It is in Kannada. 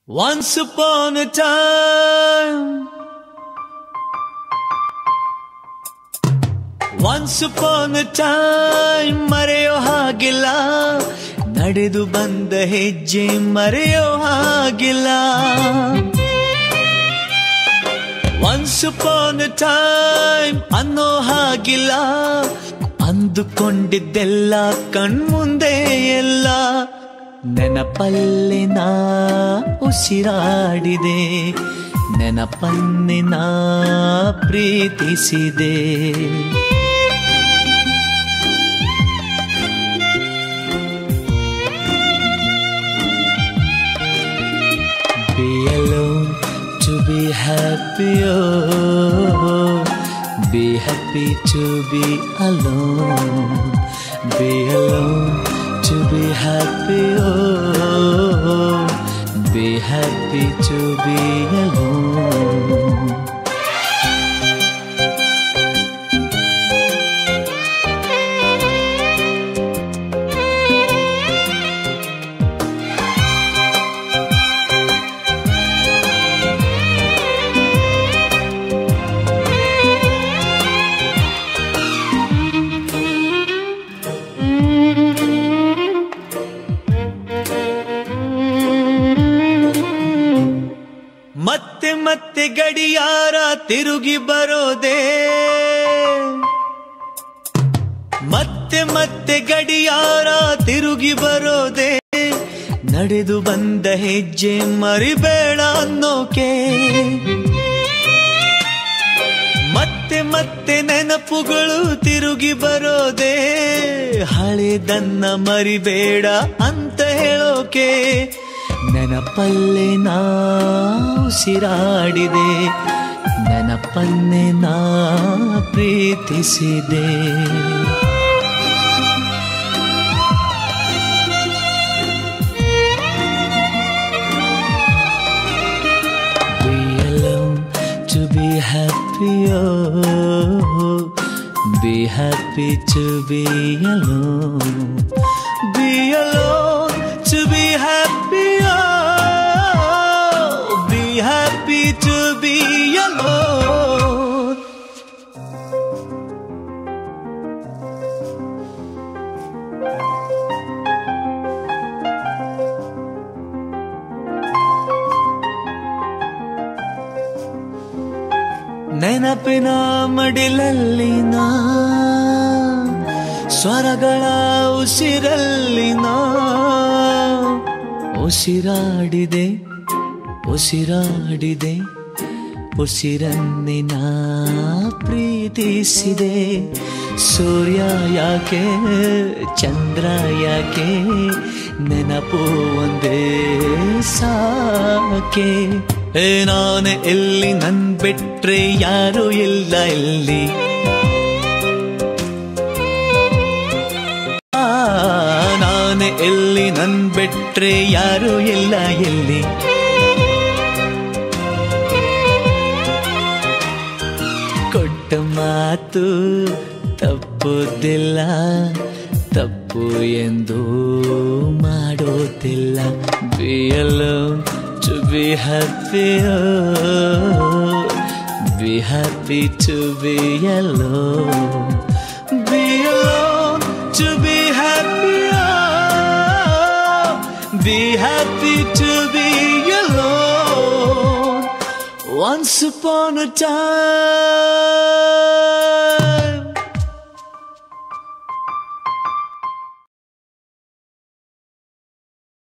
Once upon a time. Once upon a time ಮರೆಯೋ ಹಾಗಿಲ್ಲ ನಡೆದು ಬಂದ ಹೆಜ್ಜೆ ಮರೆಯೋ ಹಾಗಿಲ್ಲ Once upon a time ಅನ್ನೋ ಹಾಗಿಲ್ಲ ಅಂದುಕೊಂಡಿದ್ದೆಲ್ಲ ಕಣ್ಮುಂದೆ ಎಲ್ಲ ನೆನಪಲ್ಲಿ ನಾ ಉಸಿರಾಡಿದೆ ನೆನಪನ್ನೆ ನಾ ಪ್ರೀತಿಸಿದೆ Be alone to be happy. Oh, be happy to be alone. Be alone to be happy. Oh, be happy to be alone. ಮತ್ತೆ ಮತ್ತೆ ಗಡಿಯಾರ ತಿರುಗಿ ಬರೋದೇ ಮತ್ತೆ ಮತ್ತೆ ಗಡಿಯಾರ ತಿರುಗಿ ಬರೋದೇ ನಡೆದು ಬಂದ ಹೆಜ್ಜೆ ಮರಿಬೇಡ ಅನ್ನೋಕೆ ಮತ್ತೆ ಮತ್ತೆ ನೆನಪುಗಳು ತಿರುಗಿ ಬರೋದೇ ಹಳೆದನ್ನ ಮರಿಬೇಡ ಅಂತ ಹೇಳೋಕೆ ನೆನಪಲ್ಲೇ ನಾ ಉಸಿರಾಡಿದೆ ನೆನಪನ್ನೇ ನಾ ಪ್ರೀತಿಸಿದೆ Be alone to be happy. Oh, be happy to be alone. Be alone to be happy. Oh, be happy to be alone. ನೆನಪಿನ ಮಡಿಲಲ್ಲಿ ನಾ ಸ್ವರಗಳ ಉಸಿರಲ್ಲಿ ನಾ ಉಸಿರಾಡಿದೆ ಉಸಿರಾಡಿದೆ ಉಸಿರನ್ನಿನ ಪ್ರೀತಿಸಿದೆ ಸೂರ್ಯ ಯಾಕೆ ಚಂದ್ರ ಯಾಕೆ ನೆನಪು ಒಂದೇ ಸಾಕೆ ಏ ನಾನು ಎಲ್ಲಿ ನನ್ ಬಿಟ್ರೆ ಯಾರು ಇಲ್ಲ ಇಲ್ಲಿ ಆ, ನಾನು ಎಲ್ಲಿ ನನ್ ಬಿಟ್ರೆ ಯಾರು ಇಲ್ಲ ಇಲ್ಲಿ ಕೊಟ್ಟ ಮಾತು ತಪ್ಪುದಿಲ್ಲ ತಪ್ಪು ಎಂದು ಮಾಡೋದಿಲ್ಲ be alone to be happy oh, be happy to be alone be alone to be happy oh, be happy to be alone once upon a time